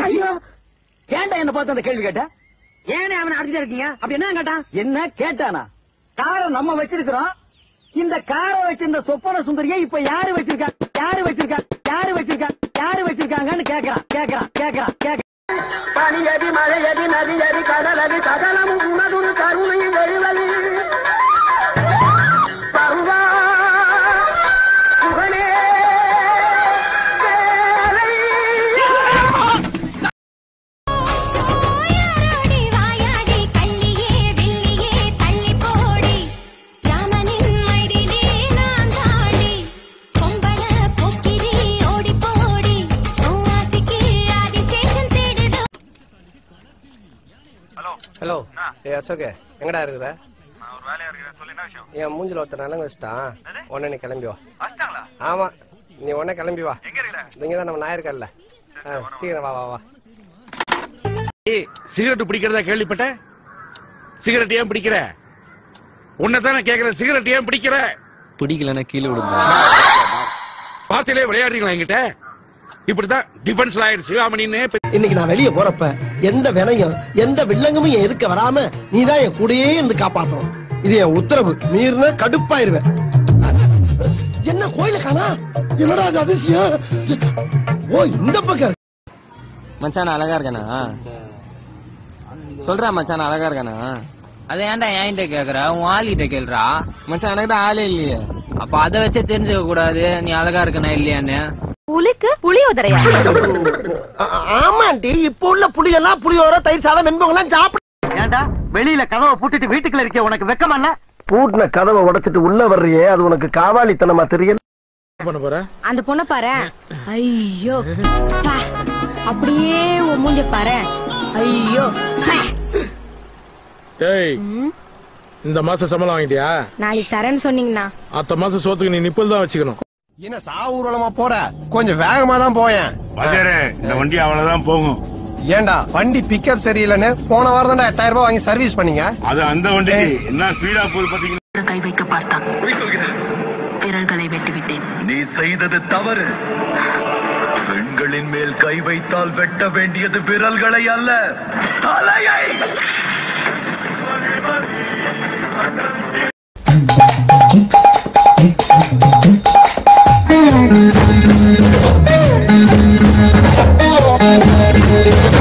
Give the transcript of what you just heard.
ஐயோ ஏன்டா என்ன பார்த்து அந்த கேள்வி கேட்ட ஏனே அவனை அடிச்சுட்டு இருக்கீங்க அப்படி என்ன கேட்டான் என்ன கேட்டானா காரை நம்ம வச்சிருக்கிறோம் இந்த காரை வச்சிருந்த சொப்பன சுந்தரியை இப்ப யாரு வச்சிருக்கா யாரு வச்சிருக்கா யாரு வச்சிருக்கா யாரு வச்சிருக்காங்கன்னு கேக்குறான் கேக்குறான் கேக்குறான் கேக்குறான் பனியதி மழையதி நதியதி கடலதி சகலமும் உனதுரு கருணையும் எழுவது பருவா புகழே வேலை. வாயாடி வாயாடி கள்ளியே வெள்ளியே தள்ளி போடி ராமனின் மைடிலே நான் தாடி பொம்பள போக்கிரி ஓடி போடி ஆசிக்கு ஆதி ஸ்டேஷன் தேடுதோ ஹலோ ஏ அசோக் எங்கடா இருக்குற நான் ஒரு வேலையா இருக்கிறேன் சொல்லு என்ன விஷயம் என் மூஞ்சில ஒருத்தர் நலங்கு வச்சுட்டான் என்னது? உடனே நீ கிளம்பி வா வச்சிட்டாங்களா ஆமா நீ உடனே கிளம்பி வா எங்க இருக்கிற இங்க தான் நம்ம நாயிருக்கல்ல சீக்கிரம் வா வா வா ஏய் சிகரெட் பிடிக்கிறதா கேள்விப்பட்டேன் சிகரெட் ஏன் பிடிக்கிற உன்னை தானே கேக்குறேன் சிகரெட் ஏன் பிடிக்கிற பிடிக்கலன்னா கீழே விடுங்க பாத்திலே விளையாடுறீங்களா என்கிட்ட இப்படிதான் டிஃபென்ஸ்ல ஆயிடுச்சு ஆமணின்னு இன்னைக்கு நான் வெளிய போறப்ப எந்த வினையும் எந்த வில்லங்கமும் என் எதுக்க வராம நீதான் என் கூடயே இருந்து காப்பாத்தணும் இது என் உத்தரவு மீறின கடுப்பாயிருவேன் என்ன கோயில காணா என்னடா அது அதிசயம் ஓ இந்த பக்கம் இருக்கு. மச்சான் அழகா இருக்கானா சொல்றா மச்சான் அழகா இருக்கானா அதை ஏன்டா என்கிட்ட கேக்குற உன் ஆளிகிட்ட கேளுடா மச்சான் எனக்கு தான் ஆளே இல்லையே அப்ப அதை வச்சே தெரிஞ்சுக்க கூடாது நீ அழகா இருக்கனா இல்லையான்னு புலிக்கு புளியோதரையா ஆ- ஆமாண்டி இப்ப உள்ள புளியெல்லாம் புளியோர தயிர் சாதம் வெண்பொங்கலாம் சாப்பிட ஏன்டா வெளியில கதவை பூட்டிட்டு வீட்டுக்குள்ள இருக்க உனக்கு வெக்கமா இல்ல பூட்டின கதவை உடைச்சிட்டு உள்ள வர்றியே அது உனக்கு காவாலித்தனமா தெரியல பண்ண போற அந்த பொண்ண பாரு ஐயோ பா. அப்படியே உன் மூஞ்ச பாரு ஐயோ ஹே. டேய் ம், இந்த மாசம் சம்பளம் வாங்கிட்டியா நாளைக்கு தரேன்னு சொன்னீங்கண்ணா அடுத்த மாசம் சோத்துக்கு நீ நிப்பல் தான் வச்சுக்கணும் என்ன சாவூர்வலமா போற கொஞ்சம் வேகமா தான் போயேன் இந்த வண்டி அவ்வளவுதான் போகும் ஏண்டா வண்டி பிக்கப் சரியில்லைன்னு போன வாரம் தான் எட்டாயிரம் ரூபாய் வாங்கி சர்வீஸ் பண்ணீங்க அது அந்த வண்டி என்ன ஸ்பீடா போகுது பாத்தீங்கன்னா கை வைக்க பார்த்தான் விரல்களை வெட்டிவிட்டேன் நீ செய்தது தவறு பெண்களின் மேல் கை வைத்தால் வெட்ட வேண்டியது விரல்களை அல்ல தலையை Thank you.